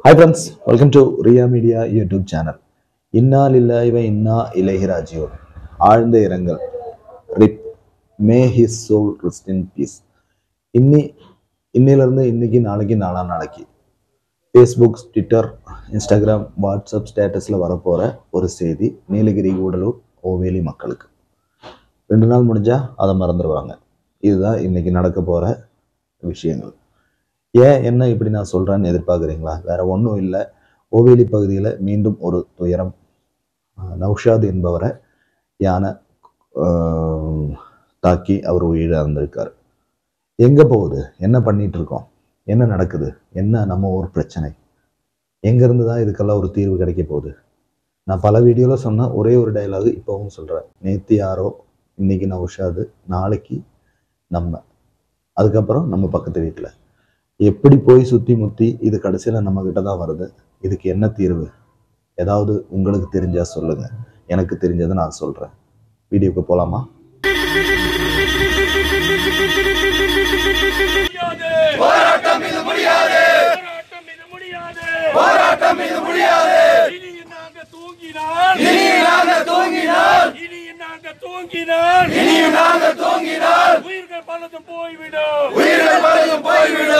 hi friends welcome to Riya media YouTube channel இன்னா லில்லாஹி இன்னா இலைஹி ராஜியூன் ஆழ்ந்த இரங்கல் RIP may his soul rest in peace இன்னி இன்னிலிருந்து இன்னைக்கு நாளைக்கு நாளா நாளைக்கு ஃபேஸ்புக் ட்விட்டர் இன்ஸ்டாகிராம் வாட்ஸ்அப் ஸ்டேட்டஸில் வரப்போகிற ஒரு செய்தி நீலகிரி கூடலூர் ஓவேலி மக்களுக்கு ரெண்டு நாள் முடிஞ்சா அதை மறந்துடுவாங்க இதுதான் இன்னைக்கு நடக்க போகிற விஷயங்கள் ஏன் என்ன இப்படி நான் சொல்கிறேன்னு எதிர்பார்க்குறீங்களா வேற ஒன்றும் இல்லை ஓவேலி பகுதியில் மீண்டும் ஒரு துயரம் அஹ் நௌஷாத் என்பவரை யானை ஆஹ், தாக்கி அவர் உயிரிழந்திருக்கார் எங்கே போகுது என்ன பண்ணிட்டு இருக்கோம் என்ன நடக்குது என்ன நம்ம ஒரு பிரச்சனை எங்கேருந்து தான் இதுக்கெல்லாம் ஒரு தீர்வு கிடைக்க போகுது நான் பல வீடியோவில் சொன்ன ஒரே ஒரு டைலாக் இப்போவும் சொல்கிறேன் நேற்று யாரோ இன்னைக்கு நௌஷாது நாளைக்கு நம்ம அதுக்கப்புறம் நம்ம பக்கத்து வீட்டில் எப்படி போய் சுற்றி முற்றி இது கடைசியில் நம்ம கிட்ட தான் வருது இதுக்கு என்ன தீர்வு ஏதாவது உங்களுக்கு தெரிஞ்சா சொல்லுங்க எனக்கு தெரிஞ்சதை நான் சொல்கிறேன் வீடியோக்கு போகலாமா முடியாது போராட்டம் இது முடியாது போராட்டம் இது முடியாது போராட்டம் இது முடியாது இனி நாங்க தூங்கினால் இனி நாங்க தூங்கினால் இனி நாங்க தூங்கினால் இனி நாங்க தூங்கினால் உயிர்கள் பலதும் போய்விடும் உயிர்கள் பலதும் போய்விடும்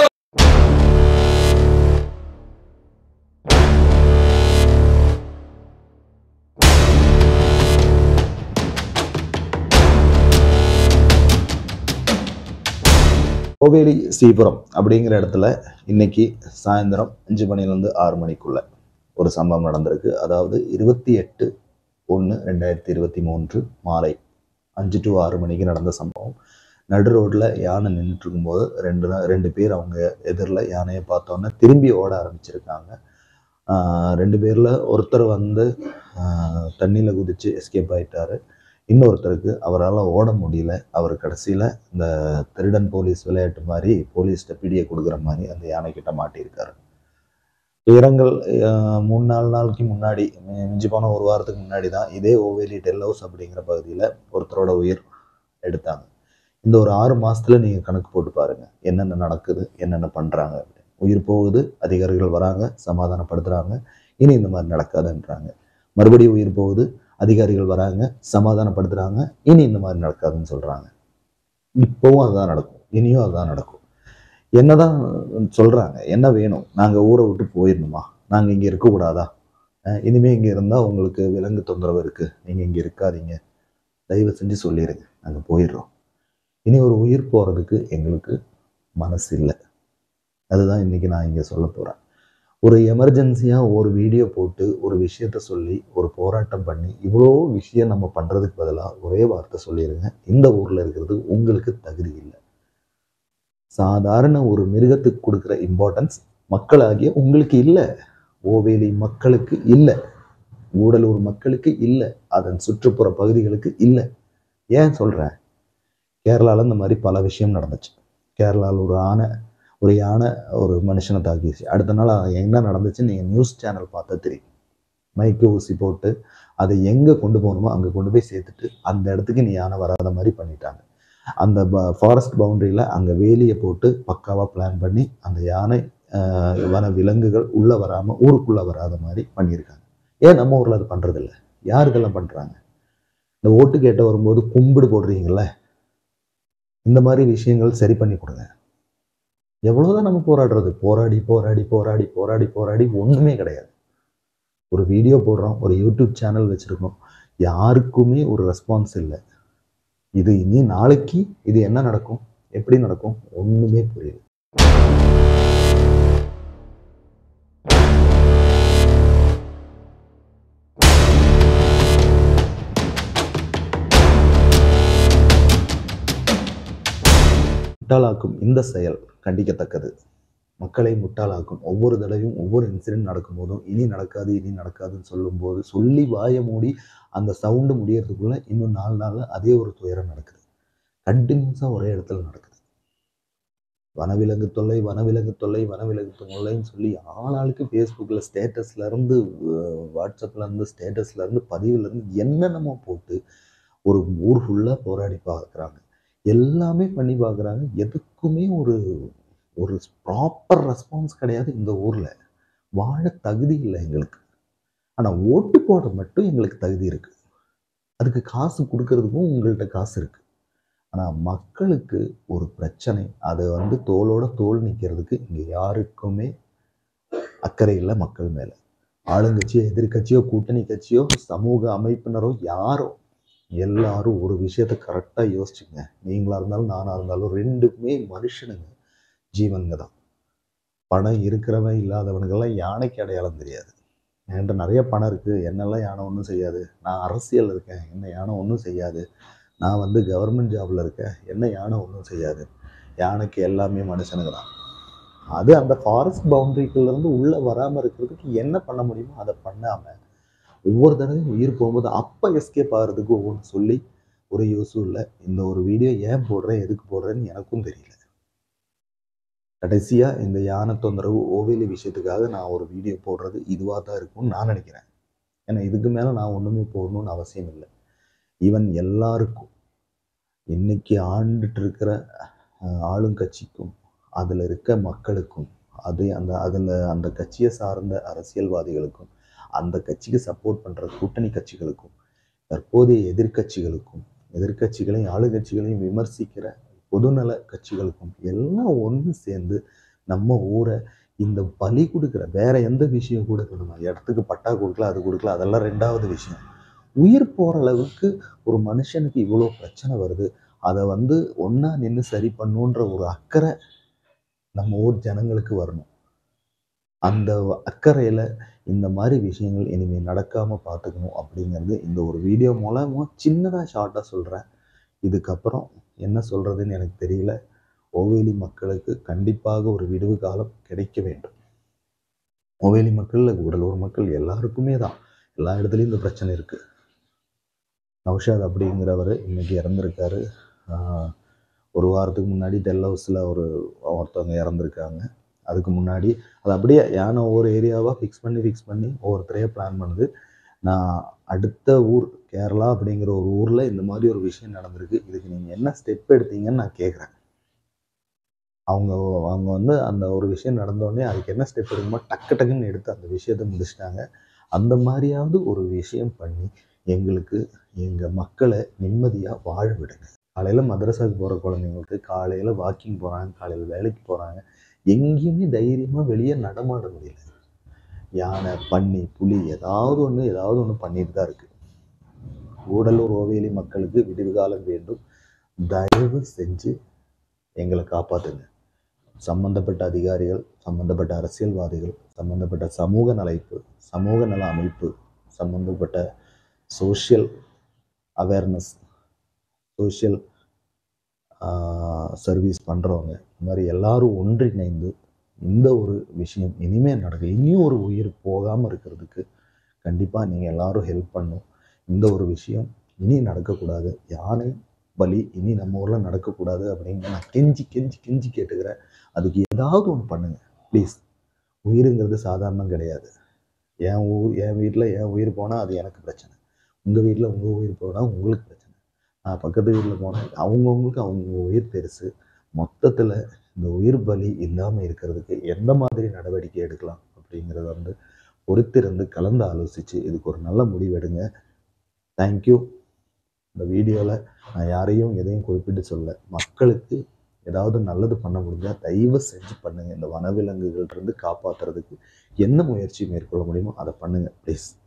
கோவேலி ஸ்ரீபுரம் அப்படிங்கிற இடத்துல இன்னைக்கு சாயந்தரம் அஞ்சு மணிலேருந்து ஆறு மணிக்குள்ள ஒரு சம்பவம் நடந்திருக்கு அதாவது இருபத்தி எட்டு ஒன்று ரெண்டாயிரத்தி இருபத்தி மூன்று மாலை அஞ்சு டு ஆறு மணிக்கு நடந்த சம்பவம் நடு ரோட்டில் யானை நின்றுட்டு இருக்கும்போது ரெண்டு நா- ரெண்டு பேர் அவங்க எதிரில் யானையை பார்த்தோன்னே திரும்பி ஓட ஆரம்பிச்சிருக்காங்க ஆஹ் ரெண்டு பேரில் ஒருத்தர் வந்து தண்ணியில் குதித்து எஸ்கேப் ஆயிட்டாரு இன்னொருத்தருக்கு அவரால் ஓட முடியல அவர் கடைசியில் இந்த திருடன் போலீஸ் விளையாட்டு மாதிரி போலீஸ்கிட்ட பிடியை கொடுக்குற மாதிரி அந்த யானைக்கிட்ட மாட்டியிருக்காரு துயரங்கள் அஹ், மூணு நாலு நாளைக்கு முன்னாடி மி- மிஞ்சி போன ஒரு வாரத்துக்கு முன்னாடி தான் இதே ஓவேலி டெல் ஹவுஸ் அப்படிங்கிற பகுதியில் ஒருத்தரோட உயிர் எடுத்தாங்க இந்த ஒரு ஆறு மாசத்துல நீங்கள் கணக்கு போட்டு பாருங்க என்னென்ன நடக்குது என்னென்ன பண்ணுறாங்க உயிர் போகுது அதிகாரிகள் வராங்க சமாதானப்படுத்துகிறாங்க இனி இந்த மாதிரி நடக்காதுன்றாங்க மறுபடியும் உயிர் போகுது அதிகாரிகள் வராங்க சமாதானப்படுத்துகிறாங்க இனி இந்த மாதிரி நடக்காதுன்னு சொல்கிறாங்க இப்போவும் அதுதான் நடக்கும் இனியும் அதுதான் நடக்கும் என்னதான் சொல்றாங்க என்ன வேணும் நாங்க ஊரை விட்டு போயிடணுமா நாங்க இங்க இருக்கக்கூடாதா அஹ் இனிமே இங்க இருந்தா உங்களுக்கு விலங்கு தொந்தரவு இருக்கு நீங்க இங்க இருக்காதீங்க தயவு செஞ்சு சொல்லிடுங்க நாங்க போயிடுறோம் இனி ஒரு உயிர் போறதுக்கு எங்களுக்கு மனசு இல்லை அதுதான் இன்னைக்கு நான் இங்க சொல்ல போறேன் ஒரு எமர்ஜென்சியா ஒரு வீடியோ போட்டு ஒரு விஷயத்த சொல்லி ஒரு போராட்டம் பண்ணி இவ்வளோ விஷயம் நம்ம பண்றதுக்கு பதிலாக ஒரே வார்த்தை சொல்லிடுங்க இந்த ஊர்ல இருக்கிறது உங்களுக்கு தகுதி இல்லை சாதாரண ஒரு மிருகத்துக்கு கொடுக்குற இம்பார்ட்டன்ஸ் மக்களாகிய உங்களுக்கு இல்லை ஓவேலி மக்களுக்கு இல்லை கூடலூர் மக்களுக்கு இல்லை அதன் சுற்றுப்புற பகுதிகளுக்கு இல்லை ஏன் சொல்கிறேன் கேரளாவில் இந்த மாதிரி பல விஷயம் நடந்துச்சு கேரளாவில் ஒரு ஆனை ஒரு யானை ஒரு மனுஷனை தாக்கிடுச்சு அடுத்த நாள் அது என்ன நடந்துச்சு நீங்கள் நியூஸ் சேனல் பார்த்தா தெரியும் மைக்கு ஊசி போட்டு அதை எங்கே கொண்டு போகணுமோ அங்கே கொண்டு போய் சேர்த்துட்டு அந்த இடத்துக்கு நீ யானை வராத மாதிரி பண்ணிட்டாங்க அந்த ஃபாரஸ்ட் பவுண்டரியில் அங்கே வேலியை போட்டு பக்காவாக பிளான் பண்ணி அந்த யானை ஆஹ், வன விலங்குகள் உள்ளே வராமல் ஊருக்குள்ளே வராத மாதிரி பண்ணியிருக்காங்க ஏன் நம்ம ஊரில் அது பண்ணுறதில்ல யார் இதெல்லாம் பண்ணுறாங்க இந்த ஓட்டு கேட்ட வரும்போது கும்பிடு போடுறீங்கல்ல இந்த மாதிரி விஷயங்கள் சரி பண்ணி கொடுங்க எவ்வளோதான் நம்ம போராடுறது போராடி போராடி போராடி போராடி போராடி ஒன்றுமே கிடையாது ஒரு வீடியோ போடுறோம் ஒரு யூடியூப் சேனல் வச்சுருக்கோம் யாருக்குமே ஒரு ரெஸ்பான்ஸ் இல்லை இது இனி நாளைக்கு இது என்ன நடக்கும் எப்படி நடக்கும் ஒண்ணுமே புரியல முட்டாளாக்கும் இந்த செயல் கண்டிக்கத்தக்கது மக்களை முட்டாளாக்கும் ஒவ்வொரு தடவையும் ஒவ்வொரு இன்சிடென்ட் நடக்கும்போதும் இனி நடக்காது இனி நடக்காதுன்னு சொல்லும்போது சொல்லி வாயை மூடி அந்த சவுண்டு முடியறதுக்குள்ள இன்னும் நாலு நாள்ல அதே ஒரு துயரம் நடக்குது கண்டினியூஸாக ஒரே இடத்துல நடக்குது வனவிலங்கு தொல்லை வனவிலங்கு தொல்லை வனவிலங்கு தொல்லைன்னு சொல்லி ஆளாளுக்கு ஃபேஸ்புக்கில் ஸ்டேட்டஸ்ல இருந்து அஹ், வாட்ஸ்அப்ல இருந்து ஸ்டேட்டஸ்ல இருந்து பதிவுல இருந்து என்னென்னமோ போட்டு ஒரு ஊர் ஃபுல்லாக போராடி பார்க்குறாங்க எல்லாமே பண்ணி பார்க்குறாங்க எதுக்குமே ஒரு ஒரு ப்ராப்பர் ரெஸ்பான்ஸ் கிடையாது இந்த ஊரில் வாழ தகுதி இல்லை எங்களுக்கு ஆனால் ஓட்டு போட மட்டும் எங்களுக்கு தகுதி இருக்கு அதுக்கு காசு கொடுக்கறதுக்கும் உங்கள்கிட்ட காசு இருக்கு ஆனால் மக்களுக்கு ஒரு பிரச்சனை அதை வந்து தோளோட தோல் நிற்கிறதுக்கு இங்கே யாருக்குமே அக்கறை இல்லை மக்கள் மேலே ஆளுங்கட்சியோ எதிர்க்கட்சியோ கூட்டணி கட்சியோ சமூக அமைப்பினரோ யாரோ எல்லாரும் ஒரு விஷயத்த கரெக்டாக யோசிச்சுங்க நீங்களா இருந்தாலும் நானா இருந்தாலும் ரெண்டுமே மனுஷனுங்க ஜீவனுங்க தான் பணம் இருக்கிறவன் இல்லாதவனுக்கெல்லாம் யானைக்கு அடையாளம் தெரியாது என்கிட்ட நிறைய பணம் இருக்குது என்னெல்லாம் யானை ஒன்றும் செய்யாது நான் அரசியல் இருக்கேன் என்ன யானை ஒன்றும் செய்யாது நான் வந்து கவர்மெண்ட் ஜாபில் இருக்கேன் என்ன யானை ஒன்றும் செய்யாது யானைக்கு எல்லாமே மனுஷனுங்க தான் அது அந்த ஃபாரஸ்ட் பவுண்டரிக்குள்ளேருந்து உள்ளே வராமல் இருக்கிறதுக்கு என்ன பண்ண முடியுமோ அதை பண்ணாமல் ஒவ்வொரு தடவையும் உயிர் போகும்போது அப்போ எஸ்கேப் ஆகிறதுக்கு ஒவ்வொன்று சொல்லி ஒரு யூஸும் இல்லை இந்த ஒரு வீடியோ ஏன் போடுறேன் எதுக்கு போடுறேன்னு எனக்கும் தெரியல கடைசியாக இந்த யானை தொந்தரவு ஓவேலி விஷயத்துக்காக நான் ஒரு வீடியோ போடுறது இதுவாக தான் இருக்கும்னு நான் நினைக்கிறேன் ஏன்னா இதுக்கு மேலே நான் ஒன்றுமே போடணும்னு அவசியம் இல்லை ஈவன் எல்லாருக்கும் இன்னைக்கு ஆண்டுட்டு இருக்கிற அஹ், ஆளுங்கட்சிக்கும் அதில் இருக்க மக்களுக்கும் அது அந்த அதில் அந்த கட்சியை சார்ந்த அரசியல்வாதிகளுக்கும் அந்த கட்சிக்கு சப்போர்ட் பண்ணுற கூட்டணி கட்சிகளுக்கும் தற்போதைய எதிர்க்கட்சிகளுக்கும் எதிர்க்கட்சிகளையும் ஆளுங்கட்சிகளையும் விமர்சிக்கிற பொதுநல கட்சிகளுக்கும் எல்லாம் ஒன்று சேர்ந்து நம்ம ஊரை இந்த பலி கொடுக்குற வேற எந்த விஷயம் கூட நம்ம இடத்துக்கு பட்டா கொடுக்கல அது கொடுக்கல அதெல்லாம் ரெண்டாவது விஷயம் உயிர் போகிற அளவுக்கு ஒரு மனுஷனுக்கு இவ்வளோ பிரச்சனை வருது அதை வந்து ஒன்றா நின்று சரி பண்ணுன்ற ஒரு அக்கறை நம்ம ஊர் ஜனங்களுக்கு வரணும் அந்த அக்கறையில் இந்த மாதிரி விஷயங்கள் இனிமேல் நடக்காமல் பார்த்துக்கணும் அப்படிங்கிறது இந்த ஒரு வீடியோ மூலமாக சின்னதாக ஷார்ட்டாக சொல்கிறேன் இதுக்கப்புறம் என்ன சொல்கிறதுன்னு எனக்கு தெரியல ஓவேலி மக்களுக்கு கண்டிப்பாக ஒரு விடுவு காலம் கிடைக்க வேண்டும் ஓவேலி மக்கள் இல்ல, கூடலூர் மக்கள் எல்லாருக்குமே தான் எல்லா இடத்துலையும் இந்த பிரச்சனை இருக்குது நௌஷாத் அப்படிங்கிறவர் இன்னைக்கு இறந்துருக்காரு ஆஹ் ஒரு வாரத்துக்கு முன்னாடி டெல் ஹவுஸில் ஒரு ஒருத்தவங்க இறந்துருக்காங்க அதுக்கு முன்னாடி அது அப்படியே யானை ஒவ்வொரு ஏரியாவாக ஃபிக்ஸ் பண்ணி ஃபிக்ஸ் பண்ணி ஒவ்வொருத்தரையே பிளான் பண்ணுது நான் அடுத்த ஊர் கேரளா அப்படிங்கிற ஒரு ஊரில் இந்த மாதிரி ஒரு விஷயம் நடந்திருக்கு இதுக்கு நீங்கள் என்ன ஸ்டெப் எடுத்தீங்கன்னு நான் கேட்குறேன் அவங்க அவங்க வந்து அந்த ஒரு விஷயம் நடந்தோடனே அதுக்கு என்ன ஸ்டெப் எடுக்குமோ டக்கு டக்குன்னு எடுத்து அந்த விஷயத்தை முடிச்சிட்டாங்க அந்த மாதிரியாவது ஒரு விஷயம் பண்ணி எங்களுக்கு எங்கள் மக்களை நிம்மதியாக வாழ விடுங்க காலையில் மதரசாவுக்கு போகிற குழந்தைங்களுக்கு காலையில் வாக்கிங் போகிறாங்க காலையில் வேலைக்கு போகிறாங்க எங்கேயுமே தைரியமாக வெளியே நடமாட முடியல யானை பன்னி புலி ஏதாவது ஒன்று ஏதாவது ஒன்று பண்ணிட்டு தான் இருக்கு கூடலூர் ஓவேலி மக்களுக்கு விடுவு காலம் வேண்டும் தயவு செஞ்சு எங்களை காப்பாற்றுங்க சம்பந்தப்பட்ட அதிகாரிகள் சம்பந்தப்பட்ட அரசியல்வாதிகள் சம்பந்தப்பட்ட சமூக நலைப்பு சமூக நல அமைப்பு சம்பந்தப்பட்ட சோஷியல் அவேர்னஸ் சோஷியல் சர்வீஸ் பண்ணுறவங்க இந்த மாதிரி எல்லாரும் ஒன்றிணைந்து இந்த ஒரு விஷயம் இனிமேல் நடக்கும் இனியும் ஒரு உயிர் போகாமல் இருக்கிறதுக்கு கண்டிப்பாக நீங்கள் எல்லாரும் ஹெல்ப் பண்ணணும் இந்த ஒரு விஷயம் இனி நடக்கக்கூடாது யானை பலி இனி நம்ம ஊரில் நடக்கக்கூடாது அப்படின்னு நான் கெஞ்சி கெஞ்சி கெஞ்சி கேட்டுக்கிறேன் அதுக்கு ஏதாவது ஒன்று பண்ணுங்க ப்ளீஸ் உயிருங்கிறது சாதாரணம் கிடையாது என் ஊர் என் வீட்டில் என் உயிர் போனால் அது எனக்கு பிரச்சனை உங்கள் வீட்டில் உங்கள் உயிர் போனால் உங்களுக்கு பிரச்சனை நான் பக்கத்து வீட்டில் போனால் அவங்கவுங்களுக்கு அவங்க உயிர் பெருசு மொத்தத்தில் இந்த உயிர் பலி இல்லாமல் இருக்கிறதுக்கு எந்த மாதிரி நடவடிக்கை எடுக்கலாம் அப்படிங்கிறத வந்து பொறுத்திருந்து கலந்து ஆலோசித்து இதுக்கு ஒரு நல்ல முடிவு எடுங்க தேங்க்யூ இந்த வீடியோவில் நான் யாரையும் எதையும் குறிப்பிட்டு சொல்ல மக்களுக்கு ஏதாவது நல்லது பண்ண முடிஞ்சால் தயவு செஞ்சு பண்ணுங்கள் இந்த வனவிலங்குகள்லேருந்து காப்பாற்றுறதுக்கு என்ன முயற்சி மேற்கொள்ள முடியுமோ அதை பண்ணுங்கள் ப்ளீஸ்